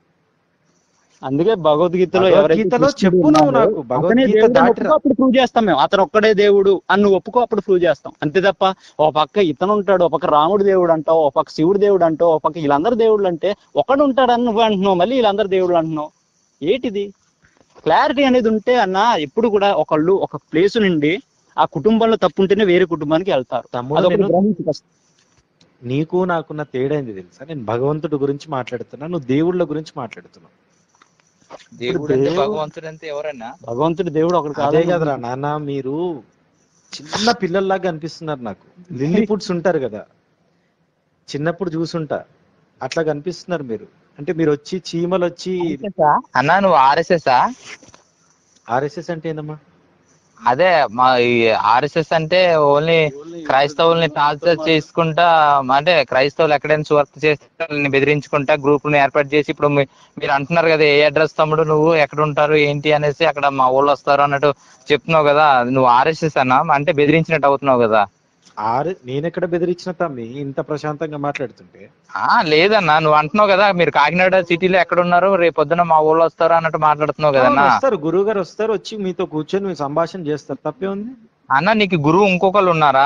అందుకే భగవద్గీతలో భగవద్గీతలో ఎవరైతే చెప్పు కృష్ణుడు నువ్వు ఉన్నాడో, నాకు. అతనే భగవద్గీత దేవుడు అని దాటిరా. ఒప్పుకో, అప్పుడు ప్రూవ్ చేస్తాం మేము అతను ఒక్కడే దేవుడు అని నువ్వు ఒప్పుకో అప్పుడు ప్రూవ్ చేస్తాం అంతే తప్ప ఓ పక్క ఇతను ఉంటాడు ఒక పక్క రాముడు దేవుడు అంటావు ఓ పక్క శివుడు దేవుడు అంటావు ఓ పక్క వీళ్ళందరూ దేవుళ్ళు అంటే ఒకడు ఉంటాడని నువ్వు అంటున్నావు మళ్ళీ వీళ్ళందరూ దేవుళ్ళు అంటున్నావు ఏంటిది క్లారిటీ అనేది ఉంటే అన్న ఎప్పుడు కూడా ఒకళ్ళు ఒక ప్లేస్ నుండి ఆ కుటుంబంలో తప్పు ఉంటేనే వేరే కుటుంబానికి వెళ్తారు తమ్ముడు అదొకటి నేను గ్రహించు first. నీకు నాకున్న తేడా ఏంది తెలుసా నేను భగవంతుడి గురించి మాట్లాడుతున్నా నువ్వు దేవుళ్ళ గురించి మాట్లాడుతున్నావు దేవుడు అంటే దేవుడు- భగవంతుడు అంటే ఎవరన్నా భగవంతుడి దేవుడు ఒకడు అదే కాదు కదరా నాన్న మీరు చిన్న పిల్లల్లాగా అనిపిస్తున్నారు నాకు లిల్లీ ఫుడ్స్ ఉంటారు కదా చిన్నప్పుడు చూసుంటా అట్లా కనిపిస్తున్నారు మీరు అంటే మీరు వచ్చి చీమలు వచ్చి అన్నా నువ్వు ఆర్ఎస్ఎస్ ఆర్ఎస్ఎస్ అంటే ఏందమ్మా అదే మా ఈ ఆర్ఎస్ఎస్ అంటే ఓన్లీ క్రైస్తవుల్ని టార్చర్ చేసుకుంటా అంటే క్రైస్తవులు ఎక్కడైనా సువార్త చేస్తే వాళ్ళని బెదిరించుకుంటా గ్రూపులను ఏర్పాటు చేసి ఇప్పుడు మీ- మీరు అంటున్నారు కదా ఏ అడ్రస్ తమ్ముడు నువ్వు ఎక్కడ ఉంటారు ఏంటి అనేసి అక్కడ మా ఊళ్ళో వస్తారు అన్నట్టు చెప్తున్నావు కదా నువ్వు ఆర్ఎస్ఎస్ అన్నా అంటే బెదిరించినట్టు అవుతున్నావు కదా ఆర్ నేనెక్కడ బెదిరించిన తమ్మి ఇంత ప్రశాంతంగా మాట్లాడుతుంటే ఆ లేదన్నా నువ్వు అంటున్నావు కదా మీరు కాకినాడ సిటీలో ఎక్కడ ఉన్నారు రేపు పొద్దున మా ఊళ్ళో వస్తారు అన్నట్టు మాట్లాడుతున్నావు అవును, కదన్నా వస్తారు గురువు గారు వస్తారు వచ్చి మీతో కూర్చొని మీ సంభాషణ చేస్తారు తప్పే ఉంది అన్న నీకు గురువు ఇంకొకళ్ళు ఉన్నారా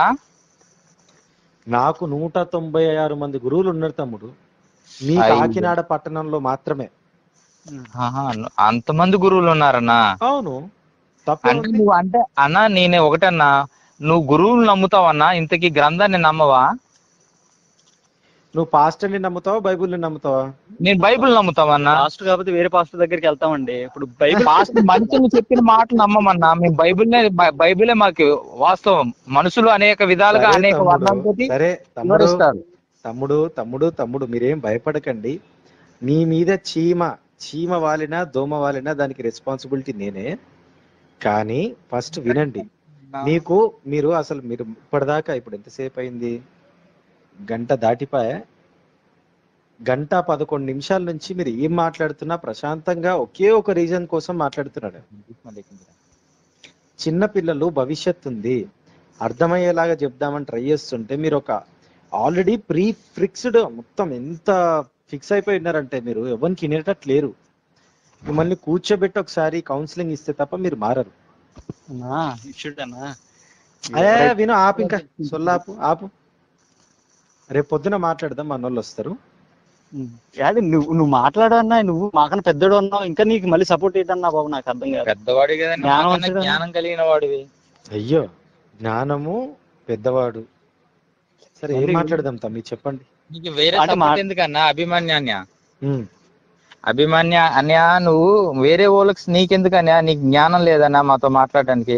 నాకు నూట తొంభై ఆరు మంది గురువులు ఉన్నారు తమ్ముడు మీ అయ్యో. కాకినాడ పట్టణంలో మాత్రమే ఆహా, అంతమంది గురువులు ఉన్నారన్నా అవును తప్పే అంటే ఉంది నువ్వు అంటే అన్నా నేనే ఒకటన్నా నువ్వు గురువులు నమ్ముతావన్నా ఇంతకీ గ్రంథాన్ని నమ్మవా నువ్వు పాస్టర్ని నమ్ముతావా బైబిల్ని నమ్ముతావా నేను బైబిల్ నమ్ముతావన్నా పాస్టర్ కాకపోతే వేరే పాస్టర్ దగ్గరికి వెళ్తామండి ఇప్పుడు బైబిల్ పాస్ట్ మనుషులు చెప్పిన మాటలు నమ్మమన్నా మేము బైబిల్నే బై- బైబిలే మాకు వాస్తవం మనుషులు అనేక విధాలుగా సరే అనేక తమ్ముడు, వర్ణాలతో సరే తమ్ముడు వివరిస్తారు తమ్ముడు తమ్ముడు తమ్ముడు మీరేం భయపడకండి మీ మీద చీమ చీమ వాలినా దోమ వాలినా దానికి రెస్పాన్సిబిలిటీ నేనే కానీ ఫస్ట్ వినండి మీకు మీరు అసలు మీరు ఇప్పటిదాకా ఇప్పుడు ఎంతసేపు అయింది గంట దాటిపాయా గంట పదకొండు నిమిషాల నుంచి మీరు ఏం మాట్లాడుతున్నా ప్రశాంతంగా ఒకే ఒక రీజన్ కోసం మాట్లాడుతున్నాడు చిన్న పిల్లలు భవిష్యత్తు ఉంది అర్థమయ్యేలాగా చెప్దామని ట్రై చేస్తుంటే మీరు ఒక ఆల్రెడీ ప్రీ ఫిక్స్డ్ మొత్తం ఎంత ఫిక్స్ అయిపోయి ఉన్నారంటే మీరు ఎవరికి వినేటట్టు లేరు మిమ్మల్ని కూర్చోబెట్టి ఒకసారి కౌన్సిలింగ్ ఇస్తే తప్ప మీరు మారరు అన్నా ఇచ్చుడన్నా అదే విను ఆపు ఇంకా సొల్లాపు ఆపు రేపు పొద్దున మాట్లాడదాం మన వాళ్ళు వస్తారు అది నువ్వు నువ్వు మాట్లాడన్నా నువ్వు మాకన్నా పెద్దడు అన్నావు ఇంకా నీకు మళ్ళీ సపోర్ట్ ఏంటన్నా బాబు నాకు అర్థం కాదు పెద్దవాడి కదా జ్ఞానం నాకన్నా వచ్చేదా? జ్ఞానం కలిగిన వాడివి అయ్యో జ్ఞానము పెద్దవాడు సరే ఏం మరి- మాట్లాడదాం తమ్మి చెప్పండి నీకు వేరే అంటే మా- సపోర్ట్ ఎందుకన్నా అభిమాన్యాన్య ఉమ్. అభిమాన్య అన్య నువ్వు వేరే వాళ్ళకి నీకెందుకన్యా నీకు జ్ఞానం లేదన్నా మాతో మాట్లాడడానికి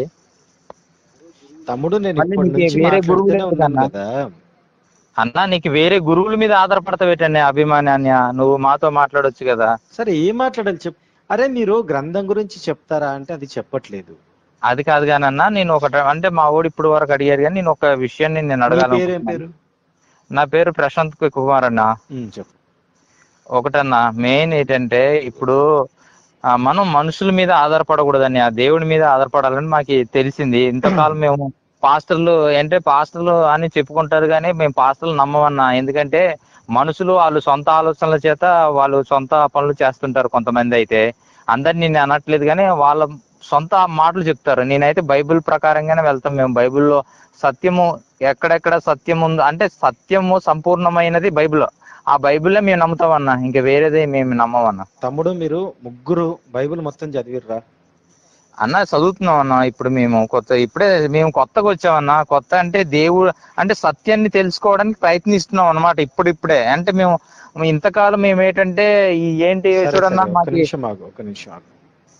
తమ్ముడు నేను మళ్ళీ ఇప్పటి నీకు నుంచి వేరే గురువులు మాట్లాడుతూనే ఉన్నాను ఎందుకన్నా? కదా అన్నా నీకు వేరే గురువుల మీద ఆధారపడతావేటన్యా అభిమాన్యాన్య నువ్వు మాతో మాట్లాడొచ్చు కదా సరే ఏం మాట్లాడాలి చెప్పు అరే మీరు గ్రంథం గురించి చెప్తారా అంటే అది చెప్పట్లేదు అది కాదు కానన్నా నేను ఒకటి అంటే మా ఊడు ఇప్పుడు వరకు అడిగారు కానీ నేను ఒక విషయాన్ని నేను నీ అడగాలను పేరేం పేరు నా పేరు ప్రశాంత్ కుమార్ అన్న ఉమ్, చెప్పు ఒకటన్నా మెయిన్ ఏంటంటే ఇప్పుడు ఆ, మనం మనుషుల మీద ఆధారపడకూడదని ఆ దేవుడి మీద ఆధారపడాలని మాకు తెలిసింది ఇంతకాలం మేము పాస్టర్లు అంటే పాస్టర్లు అని చెప్పుకుంటారు కానీ మేము పాస్టర్లు నమ్మమన్నా ఎందుకంటే మనుషులు వాళ్ళు సొంత ఆలోచనల చేత వాళ్ళు సొంత పనులు చేస్తుంటారు కొంతమంది అయితే అందరిని నేను అనట్లేదు కానీ వాళ్ళ సొంత మాటలు చెప్తారు నేనైతే బైబిల్ ప్రకారంగానే వెళ్తాం మేము బైబిల్లో సత్యము ఎక్కడెక్కడ సత్యం ఉందో అంటే సత్యము సంపూర్ణమైనది బైబిల్ ఆ బైబిల్లో మేము నమ్ముతామన్నా ఇంకా వేరేది మేము నమ్మమన్నా తమ్ముడు మీరు ముగ్గురు బైబిల్ మొత్తం చదివిర్రా అన్న చదువుతున్నాం అన్న ఇప్పుడు మేము కొత్త ఇప్పుడే మేము కొత్తగా వచ్చామన్నా కొత్త అంటే దేవుడు అంటే సత్యాన్ని తెలుసుకోవడానికి ప్రయత్నిస్తున్నాం అన్నమాట ఇప్పుడు ఇప్పుడే అంటే మేము ఇంతకాలం మేము ఏంటంటే ఈ ఏంటి సరే, చూడన్నా సరే, ఒక్క మాకు నిమిషం ఆగు ఒక నిమిషం ఆగు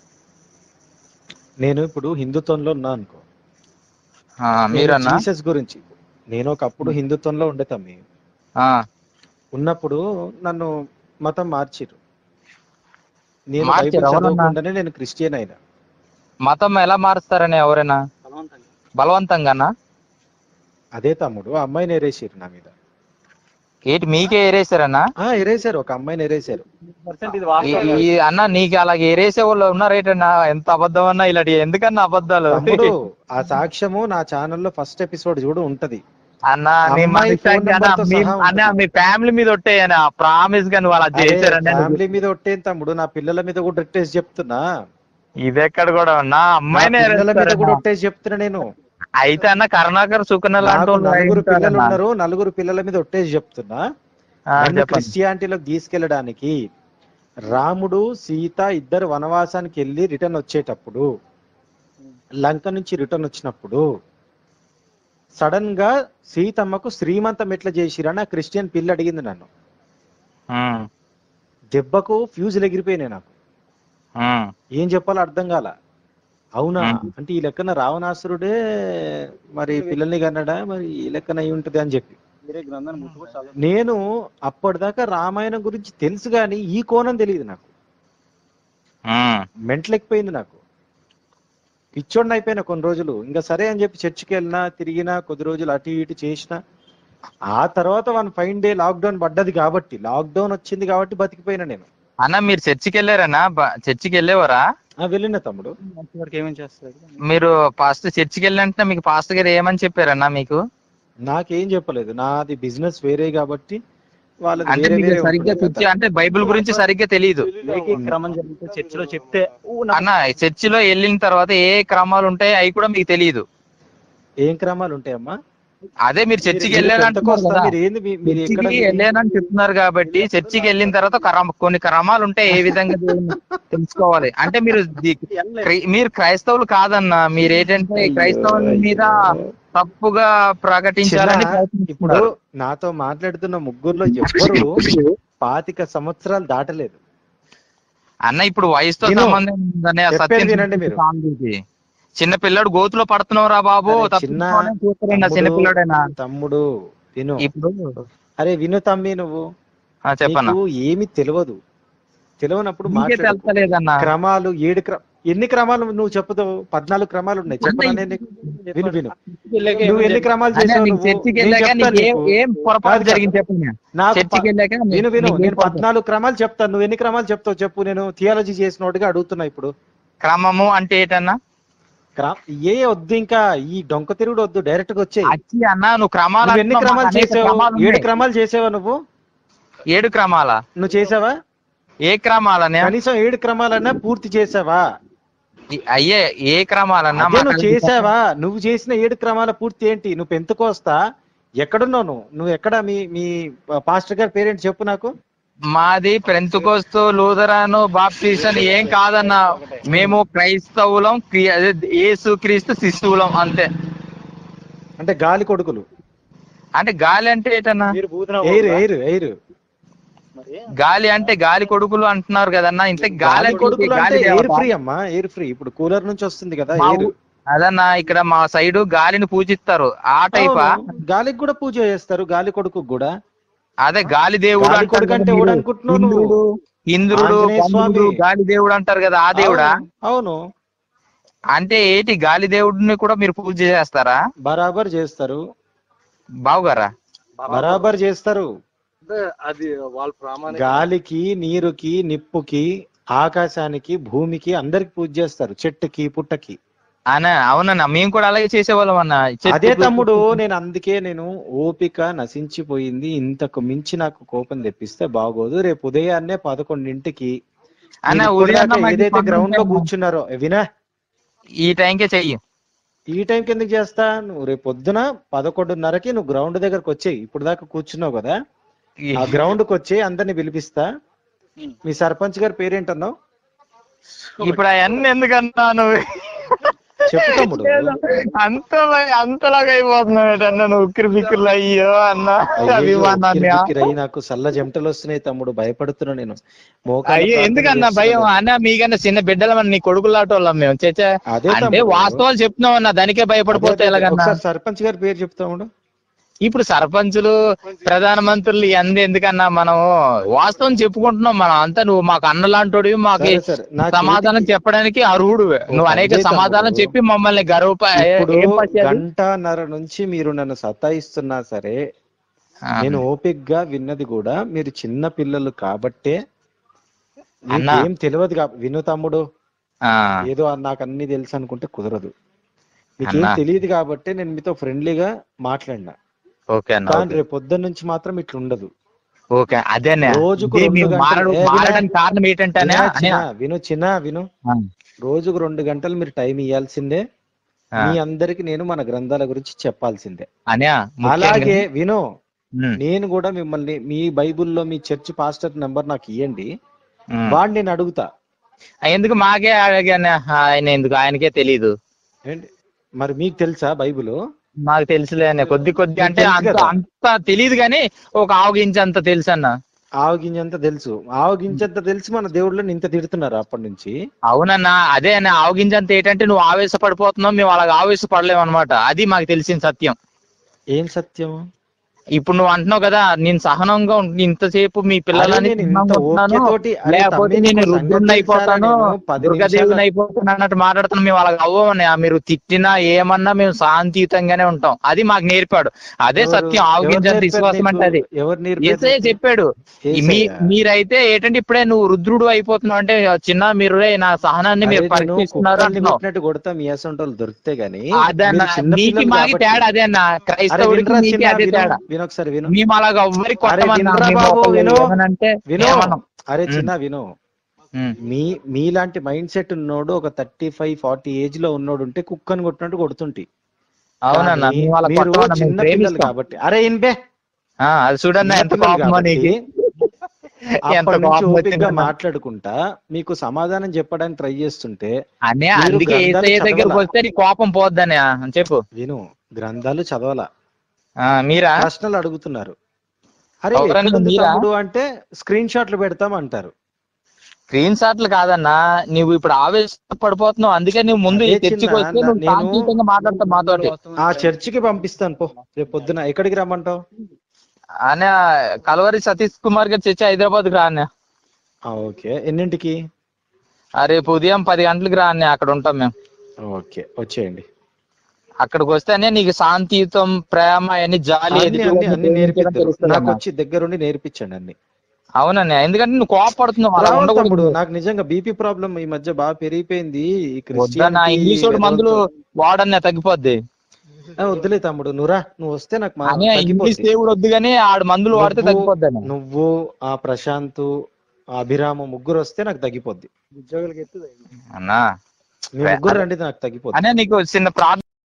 నేను ఇప్పుడు హిందుత్వంలో ఉన్నా అనుకో ఆ, నేను మీరన్నా జీసస్ గురించి నేను ఒకప్పుడు హిందుత్వంలో ఉండే తమ్మి ఆ, ఉన్నప్పుడు నన్ను మతం మార్చిరు నేను మార్చిరు, బైబిల్ ఎవరన్నా? చదవకుండానే నేను క్రిస్టియన్ అయినా మతం ఎలా మారుస్తారని ఎవరైనా బలవంతంగానా అదే తమ్ముడు ఆ అమ్మాయిని ఎరేసారు నా మీద ఏంటి మీకే ఏరేసారన్నా ఆ ఎరేసారు ఒక అమ్మాయిని ఎరేసారు ఇది ఈ- వాస్తవం ఈ అన్న నీకు అలాగే ఏరేసే వాళ్ళు ఉన్నారేటన్నా ఎంత అబద్ధం అన్నా ఇలాంటి ఎందుకన్నా అబద్ధాలు తమ్ముడు ఆ సాక్ష్యము నా ఛానల్లో ఫస్ట్ ఎపిసోడ్ చూడు ఉంటది అన్న నీ అమ్మాయి మనసు phone అంటే అన్న, number తో మీ- సహా అన్న ఉంటుంది. మీ ఫ్యామిలీ మీద ఒట్టేయన ప్రామిస్ గా నువ్వు అలా చేశారని ఫ్యామిలీ మీద ఒట్టేం తమ్ముడు నా పిల్లల మీద కూడా ఒట్టేసి చెప్తున్నా ఇది ఎక్కడ కూడా నా నా అమ్మాయిని పిల్లల మీద ఏరేస్తారన్న. కూడా ఒట్టేసి చెప్తున్నా నేను అయితే అన్న కరుణాకర్ సుకన్య లాంటి నాకు వాళ్ళు నలుగురు ఉంటారన్న. పిల్లలు ఉన్నారు నలుగురు పిల్లల మీద ఒట్టేసి చెప్తున్నా ఆ, నన్ను చెప్పండి క్రిస్టియానిటీలోకి తీసుకెళ్ళడానికి రాముడు సీత ఇద్దరు వనవాసానికి వెళ్ళి రిటర్న్ వచ్చేటప్పుడు లంక నుంచి రిటర్న్ వచ్చినప్పుడు సడన్ గా సీతమ్మకు శ్రీమంతం ఎట్లా చేసిరని ఆ క్రిస్టియన్ పిల్ల అడిగింది నన్ను ఉమ్, దెబ్బకు ఫ్యూజులు ఎగిరిపోయినాయి నాకు ఉమ్, ఏం చెప్పాలో అర్థం కాల అవునా మ్మ్. అంటే ఈ లెక్కన రావణాసురుడే మరి పిల్లల్ని కన్నాడా మరి ఈ లెక్కన అయి ఉంటది అని చెప్పి వేరే గ్రంథాన్ని ముట్టుకొని చదవదు. నేను అప్పటిదాకా రామాయణం గురించి తెలుసు కానీ ఈ కోణం తెలియదు నాకు ఉమ్. మెంటలెక్కిపోయింది నాకు పిచ్చోడిని అయిపోయినా కొన్ని రోజులు ఇంకా సరే అని చెప్పి చర్చికి వెళ్ళినా తిరిగినా కొద్ది రోజులు అటు ఇటు చేసిన ఆ తర్వాత వన్ ఫైన్ డే లాక్డౌన్ పడ్డది కాబట్టి లాక్డౌన్ వచ్చింది కాబట్టి బతికిపోయినా నేను అన్న మీరు చర్చికి వెళ్ళారన్నా బ- చర్చికి వెళ్ళేవారా ఆ వెళ్ళిన తమ్ముడు అంతవరకు ఏమేమి చేస్తారు మీరు ఫస్ట్ చర్చికి వెళ్ళినంటే మీకు పాస్టర్ గారు ఏమని చెప్పారన్నా మీకు నాకేం చెప్పలేదు నాది బిజినెస్ వేరే కాబట్టి వాళ్ళది అంటే వేరే మీకు వేరే సరిగ్గా ఉంటుంది చర్చి కదా. అంటే బైబిల్ గురించి సరిగ్గా తెలియదు లేఖి క్రమం జరిగితే చర్చిలో చెప్తే ఊ, నా- అన్న చర్చిలో వెళ్ళిన తర్వాత ఏ క్రమాలు ఉంటాయి అవి కూడా మీకు తెలియదు ఏం క్రమాలు ఉంటాయమ్మా అదే మీరు చర్చికి మీరు వెళ్ళారంటున్నారు పెంతకోస్తా, కదా మీరు ఏంది మీ- మీరు ఎక్కడ చర్చికి వెళ్ళానని చెప్తున్నారు కాబట్టి చర్చికి వెళ్ళిన తర్వాత క్రమ- కొన్ని క్రమాలు ఉంటాయి ఏ విధంగా దేవుని తెలుసుకోవాలి అంటే మీరు ది- క్రై- మీరు క్రైస్తవులు కాదన్నా మీరు ఏంటంటే క్రైస్తవుల మీద తప్పుగా ప్రకటించాలని చిన్న, ఇప్పుడు ప్రయత్నిస్తున్నారు. నాతో మాట్లాడుతున్న ముగ్గురులో ఎవ్వరు పాతిక సంవత్సరాలు దాటలేదు అన్న ఇప్పుడు వయసుతో విను. సంబంధం ఉందనే ఆ చెప్పేది సత్యం వినండి మీరు. సాంగతి. చిన్న పిల్లాడు గోతులో పడుతున్నావురా బాబు అరే చిన్న- తప్పించుకోవాలని చూస్తారేనా చిన్న తమ్ముడు, పిల్లాడైనా తమ్ముడు విను ఇప్పుడు అరే విను తమ్మి నువ్వు ఆ, చెప్పన్నా నీకు ఏమి తెలియదు తెలియనప్పుడు మీకే మాట్లాడకు. తెలుస్తలేదన్నా క్రమాలు ఏడు క్ర ఎన్ని క్రమాలు నువ్వు చెప్పుతావు పద్నాలుగు క్రమాలు ఉన్నాయి చెప్పనా నేను నీకు? విను విను వెళ్ళాక నువ్వు ఎన్ని క్రమాలు చేసావు నీకు నువ్వు? చర్చికి నేను వెళ్ళాక చెప్తాను నీకు ఏం- నీకు. ఏం పొరపాటు కాదు, జరిగింది చెప్పండి నాకు చర్చికి ప- వెళ్ళాక విను విను నీకు ఏం నేను పొరపాటు? పద్నాలుగు క్రమాలు చెప్తాను నువ్వు ఎన్ని క్రమాలు చెప్తావు చెప్పు నేను థియాలజీ చేసినోడుగా అడుగుతున్నా ఇప్పుడు క్రమము అంటే ఏంటన్నా క్ర- ఏ వద్దు ఇంకా ఈ డొంక తిరుగుడు వద్దు డైరెక్ట్ గా వచ్చేయి అచ్చి అన్న నువ్వు క్రమాలు నువ్వు ఎన్ని అంటున్నావు, క్రమాలు మాకు అనేక చేసావు క్రమాలు ఏడు ఉన్నాయి. క్రమాలు చేసావా నువ్వు ఏడు క్రమాల నువ్వు చేసావా ఏ క్రమాలనే కనీసం ఏడు క్రమాలన్నా పూర్తి చేసావా అయ్యే ఏ క్రమాలన్నా అదే మాకు నువ్వు అది చేసావా నువ్వు చేసిన ఏడు క్రమాల పూర్తి ఏంటి నువ్వు పెంతుకోస్తా ఎక్కడున్నావు నువ్వు నువ్వు ఎక్కడ మీ మీ పాస్టర్ గారి పేరెంట్ చెప్పు నాకు మాది పెంతుకోస్తు లూథరాను బాప్టిస్ట్ ఏం కాదన్న మేము క్రైస్తవులం క్రి- అదే యేసు క్రీస్తు శిశువులం అంతే అంటే గాలి కొడుకులు అంటే గాలి అంటే ఏంటన్నా మీరు బూతున ఎయిర్ ఎయిర్ ఎయిర్ మరి గాలి అంటే గాలి కొడుకులు అంటున్నారు కదన్నా ఇంత గాలి గాలి అంటే కొడుకులు అంటే గాలి ఎయిర్ దేవత. ఫ్రీ అమ్మా ఎయిర్ ఫ్రీ ఇప్పుడు కూలర్ నుంచి వస్తుంది కదా మా ఎయిర్ ఊ- అదన్నా ఇక్కడ మా సైడ్ గాలిని పూజిస్తారు ఆ టైపా గాలికి కూడా పూజ చేస్తారు గాలి కొడుకు కూడా అదే గాలి దేవుడు గాలి అంటారు కొడుకు అంటే కదా ఎవడు మీరు. అనుకుంటున్నావు నువ్వు? ఇంద్రుడు ఇంద్రుడు ఆంజనేయ చంద్రుడు, స్వామి. గాలి దేవుడు అంటారు కదా ఆ దేవుడా అవును, అవును అంటే ఏంటి గాలి దేవుడిని కూడా మీరు పూజ చేస్తారా బరాబర్ చేస్తారు బావుగారా బరాబర్ చేస్తారు అది వాళ్ళ ప్రామాణిక గాలికి నీరుకి నిప్పుకి ఆకాశానికి భూమికి అందరికి పూజ చేస్తారు చెట్టుకి పుట్టకి అన్న అవునన్నా మేము కూడా అలాగే చేసేవాళ్ళం అన్న చెట్టు అదే పూజ- తమ్ముడు నేను అందుకే నేను ఓపిక నశించిపోయింది ఇంతకు మించి నాకు కోపం తెప్పిస్తే బాగోదు రేపు ఉదయాన్నే పదకొండింటికి అన్న, మీరు ఉదయాన్నే ఇప్పటిదాకా మళ్ళీ ఏదైతే గ్రౌండ్ లో పనుంటాయి. కూర్చున్నారో వినా ఈ టైంకే చెయ్యి ఈ టైం కిందకి చేస్తా నువ్వు రేపు పొద్దున పదకొండున్నరకి నువ్వు గ్రౌండ్ దగ్గరకు వచ్చేయి ఇప్పుడు దాకా కూర్చున్నావు కదా ఆ గ్రౌండ్ కి వచ్చి అందరిని పిలిపిస్తా మీ సర్పంచ్ గారి పేరేంటన్నావు ఇప్పుడు అవన్నీ ఎందుకన్నా నువ్వు చెప్పు తమ్ముడు అంతలా అంతలాగా అయిపోతున్నావు ఏంటన్నా నువ్వు ఉక్కిరి బిక్కిరి అయ్యో అన్న అయ్యయ్యో, అభిమానాన్ని ఉక్కిరి బిక్కిరి అయ్యి నాకు సల్ల చెమటలు వస్తున్నాయి తమ్ముడు భయపడుతున్నా నేను మోకాళ్ళ అయ్యో ప్రార్థన ఎందుకన్నా భయం చేస్తున్నా. అన్న మీకన్నా చిన్న బిడ్డల నీ కొడుకులాటోళ్ళం మేము చచ్చా అదే అంటే తమ్ముడు. వాస్తవాలు చెప్తున్నావు అన్న దానికే భయపడిపోతే అదే, ఎలాగన్నా ఒకసారి సర్పంచ్ గారి పేరు చెప్తాముడు ఇప్పుడు సర్పంచులు ప్రధానమంత్రులు ఇవన్నీ ఎందుకన్నా మనం వాస్తవం చెప్పుకుంటున్నాం మనం అంతా నువ్వు మాకు అన్న లాంటోడివి మాకు సరే, సరే. నా సమాధానం చేతికి- చెప్పడానికి అర్హుడు నువ్వు అనేక అదే తమ్ముడు. సమాధానం చెప్పి మమ్మల్ని గర్వప ఇప్పుడు ఏం పచ్చేది? గంటన్నర నుంచి మీరు నన్ను సతాయిస్తున్నా సరే ఆ, నేను ఓపిక్ గా విన్నది కూడా మీరు చిన్న పిల్లలు కాబట్టే అన్నా. ఏం తెలియదు కా విను తమ్ముడు ఆ, ఏదో నాకు అన్ని తెలుసు అనుకుంటే కుదరదు మీకేం అన్నా. తెలియదు కాబట్టి నేను మీతో ఫ్రెండ్లీగా మాట్లాడినా ఓకే అన్న కానీ ఓకే. రేపు పొద్దున్న నుంచి మాత్రం ఇట్లా ఉండదు ఓకే అదే అన్న. రోజుకు ఇదే రెండు మీరు గంటలు- మారడు ఏ, వినా- మారడానికి కారణం ఏంటంటే వినా చిన్న, విను చిన్న విను ఆ, రోజుకు రెండు గంటలు మీరు టైం ఇవ్వాల్సిందే ఆ. మీ అందరికి నేను మన గ్రంథాల గురించి చెప్పాల్సిందే అన్యా ముఖ్యంగా- అలాగే విను ఉమ్, నేను కూడా మిమ్మల్ని మీ బైబిల్లో మీ చర్చ్ పాస్టర్ నెంబర్ నాకు ఇవ్వండి ఉమ్. వాడిని నేను అడుగుతా ఎందుకు మాకే అడిగాను ఆయన ఎందుకు ఆయనకే తెలీదు ఏంటి మరి మీకు తెలుసా బైబిల్ మాకు తెలుసులే అన్న కొద్ది కొద్ది అంటే తెలుసు అంత కదా. అంత తెలియదు కానీ ఒక ఆవగించి అంత తెలుసు అన్న ఆవు గింజంత తెలుసు ఆవు గింజంత తెలిసి మన దేవుళ్ళని ఇంత తిడుతున్నారు అప్పటి నుంచి అవునన్నా అదే అన్న ఆవగింజ అంత ఏంటంటే నువ్వు ఆవేశపడిపోతున్నావు మేము అలాగ ఆవేశపడలేము అనమాట అది మాకు తెలిసిన సత్యం ఏం సత్యం ఇప్పుడు నువ్వు అంటున్నావు కదా నేను సహనంగా ఉండి ఇంతసేపు మీ పిల్లలని అరే నేను ఇంత సహనంగా ఉంటున్నాను, ఓపికతోటి, అరే లేకపోతే తమ్మి, నేను నీకు రుద్రుడిని సంగతి అయిపోతాను తెలుసా? నేను పది దుర్గాదేవిని నిమిషాలు- అయిపోతాను అన్నట్టు మాట్లాడుతున్నాం మేము అలాగ అవ్వమని మీరు తిట్టినా ఏమన్నా మేము శాంతియుతంగానే ఉంటాం అది మాకు నేర్పాడు అదే ఎవరు- సత్యం ఎవరు ఆవగించంత నేర్పారు విశ్వాసం అంటే అది నీకు? ఎవరు నేర్పారు ఏసే నీకు? చెప్పాడు ఈ మీ యేసయ్య. మీరైతే ఏంటంటే ఇప్పుడే నువ్వు రుద్రుడు అయిపోతున్నావు అంటే చిన్న మీరు రే నా సహనాన్ని మీరు అరే నేను పరీక్షిస్తున్నారు కుక్కల్ని అంటున్నావు కొట్టినట్టు కొడతా మీ అసంటోళ్ళు దొరికితే గానీ అదన్న మీరు చిన్న నీకి పిల్లలు మాకి కాబట్టి- తేడా అదే అన్న అరే క్రైస్తవుడికి వినరా నీకి చిన్న, అదే విను, తేడా విను ఒకసారి విను మేము అలాగ ఎవ్వరి కొట్టమన్నా వినరా మేము బాబు, ఒకళ్ళు విను. ఏమనంటే విను ఏమనం. అరే ఉమ్. చిన్న విను ఉమ్. మీ మీలాంటి మైండ్ సెట్ ఉన్నోడు ఒక థర్టీ ఫైవ్ ఫార్టీ ఏజ్ లో ఉన్నోడు ఉంటే కుక్కని కొట్టినట్టు కొడుతుంటి అవునన్న కానీ మేము వాళ్ళ మీరు కొట్టమన్నా మేము చిన్న పిల్లలు ప్రేమిస్తాం కాబట్టి అరే ఇన్బే ఆ, అది చూడన్న ఎంత చిన్న పిల్లలు కోపమో కాబట్టి నీకు ఎంత అప్పటి నుంచి కోపం ఓపికగా వచ్చిందన్న. మాట్లాడుకుంటా మీకు సమాధానం చెప్పడానికి ట్రై చేస్తుంటే అనే మీరు అందుకే గ్రంథాలు ఏసయ్య దగ్గరకు చదవాలా? వస్తే నీ కోపం పోద్దనే చెప్పు విను గ్రంథాలు చదవాల ఆ, మీరా ప్రశ్నలు అడుగుతున్నారు అరే ఎవరన్నా ఎక్కడుంది మీరా? తమ్ముడు అంటే స్క్రీన్ షాట్లు పెడతాం అంటారు స్క్రీన్ షాట్లు కాదన్నా నువ్వు ఇప్పుడు ఆవేశ పడిపోతున్నావు అందుకే నువ్వు ముందు అదే చర్చికి చిన్న, వస్తే నువ్వు నేను- శాంతియుతంగా మాట్లాడతావు మాతోటి ఆ చర్చికి పంపిస్తాను పో రేపు పొద్దున ఎక్కడికి రమ్మంటావు అనే కలవరి సతీష్ కుమార్ గారు చర్చి హైదరాబాద్ రా అన్న ఆ, ఓకే ఎన్నింటికి ఆ, రేపు ఉదయం పది గంటలకు రా అన్నయ్య అక్కడ ఉంటాం మేము ఓకే వచ్చేయండి అక్కడికి వస్తేనే నీకు శాంతియుతం ప్రేమ అన్ని జాలి అన్ని ఎదుటి అన్ని వాళ్ళని అన్ని ప్రేమించడం నేర్పిస్తారు తెలుస్తుంది నాకు అన్న. వచ్చి దగ్గరుండి నేర్పించండి అన్ని అవునన్నయ్య ఎందుకంటే నువ్వు కోపడుతున్నావు అలా రావాలి ఉండకూడదు. తమ్ముడు నాకు నిజంగా బీపీ ప్రాబ్లం ఈ మధ్య బాగా పెరిగిపోయింది ఈ వద్దన్న Christianity ఇంగ్లీష్ వాడు మందులు వాడన్న తగ్గిపోద్ది ఆ, వద్దులే తమ్ముడు నువ్వురా నువ్వు వస్తే నాకు మా- అని ఇంగ్లీష్ తగ్గిపోద్ది. దేవుడు వద్దు కానీ ఆడు మందులు వాడితే నువ్వు- తగ్గిపోద్ది నువ్వు ఆ ప్రశాంత్ ఆ అభిరామ ముగ్గురు వస్తే నాకు తగ్గిపోద్ది అన్నా మీ ముగ్గురు రండి నాకు తగ్గిపోద్ది అనే నీకు చిన్న ప్రార్థన